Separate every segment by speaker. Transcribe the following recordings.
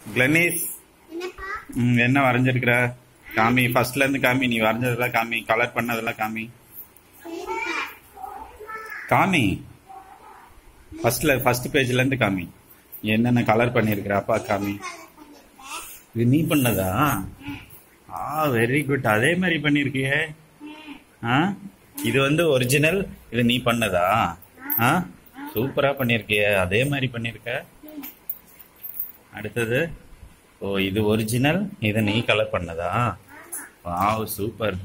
Speaker 1: கிளனீஸ்
Speaker 2: என்னப்பா
Speaker 1: ம், என்ன வரைஞ்சிருக்கிற காமி ஃபர்ஸ்ட்ல இருந்து காமி நீ வரைஞ்சதெல்லாம் காமி கலர் பண்ணதெல்லாம் காமி
Speaker 2: சரிப்பா
Speaker 1: காமி ஃபர்ஸ்ட்ல ஃபர்ஸ்ட் பேஜ்ல இருந்து காமி நீ என்னென்ன கலர் பண்ணிருக்கிற அப்பா காமி இது நீ பண்ணதா ஆ வெரி குட் அதே மாதிரி பண்ணிருக்கியே ஆ இது வந்து ஒரிஜினல் இது நீ பண்ணதா ஆ சூப்பரா பண்ணிருக்கியே அதே மாதிரி பண்ணிருக்க அடுத்தது ஓ இது ஒரிஜினல் இது நீ கலர் பண்ணதா வாவ் சூப்பர்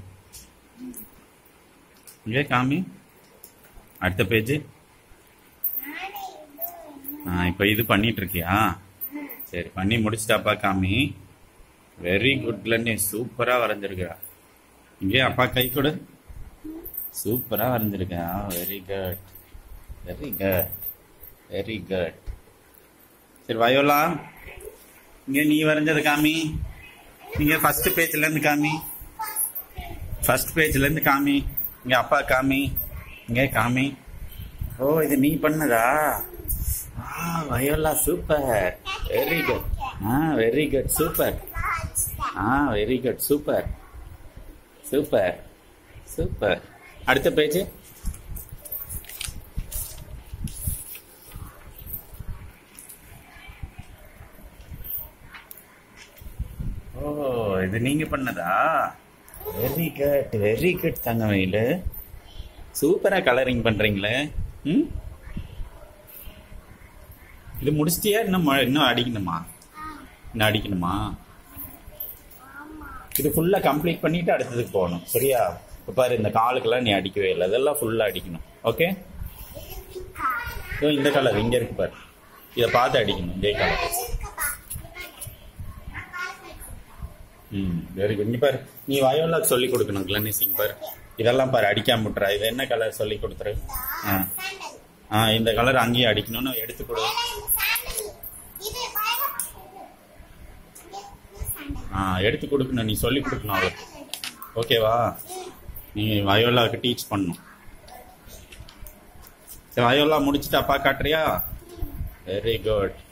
Speaker 1: இங்கே காமி அடுத்த பேஜ் ஆ இப்போ இது பண்ணிட்டு இருக்கியா சரி பண்ணி முடிச்சிட்டாப்பா காமி வெரி குட்ல நீ சூப்பரா வரைஞ்சிருக்கா இங்கே அப்பா கை கொடு சூப்பரா வரைஞ்சிருக்கா very good very good very good சரி வயோலா இங்க நீ வரைஞ்சது காமி நீங்க ஃபர்ஸ்ட் பேஜ்ல இருந்து காமி ஃபர்ஸ்ட் பேஜ்ல இருந்து காமி இங்க அப்பா காமி இங்க காமி ஓ இது நீ பண்ணதா ஆ வயோலா சூப்பர் வெரி குட் ஆ வெரி குட் சூப்பர் ஆ very good super super super அடுத்த பேஜ் ஓ இது நீங்க பண்ணதா வெரி குட் வெரி குட் தங்கமயில சூப்பரா கலரிங் பண்றீங்களே ம் இது முடிச்சிட்டியா இன்னும் ம- இன்னும் அடிக்கணுமா இன்னும் அடிக்கணுமா இது ஃபுல்லா கம்ப்ளீட் பண்ணிட்டு அடுத்ததுக்கு போகணும் சரியா இப்ப பாரு இந்த காலுக்கெல்லாம் நீ அடிக்கவே இல்லை அதெல்லாம் ஃபுல்லா அடிக்கணும் ஓகே இதோ இந்த கலர் இங்க இருக்கு பாரு இதை பார்த்து அடிக்கணும் இதே கலர் ம் வெரி குட் நீ பாரு நீ வயோலாக்கு சொல்லி கொடுக்கணும் கிளனிசிங் பாரு இதெல்லாம் பாரு அடிக்காம விட்டுறா இது என்ன கலர் சொல்லி கொடுத்துரு ஆ ஆ இந்த கலர் அங்கேயும் அடிக்கணும்னு எடுத்து கொடு ஆ எடுத்து கொடுக்கணும் நீ சொல்லி கொடுக்கணும் அவளுக்கு ஓகேவா நீ வயோலாவுக்கு டீச் பண்ணணும் சரி வயோலா முடிச்சுட்டு அப்பா காட்டுறியா வெரி குட்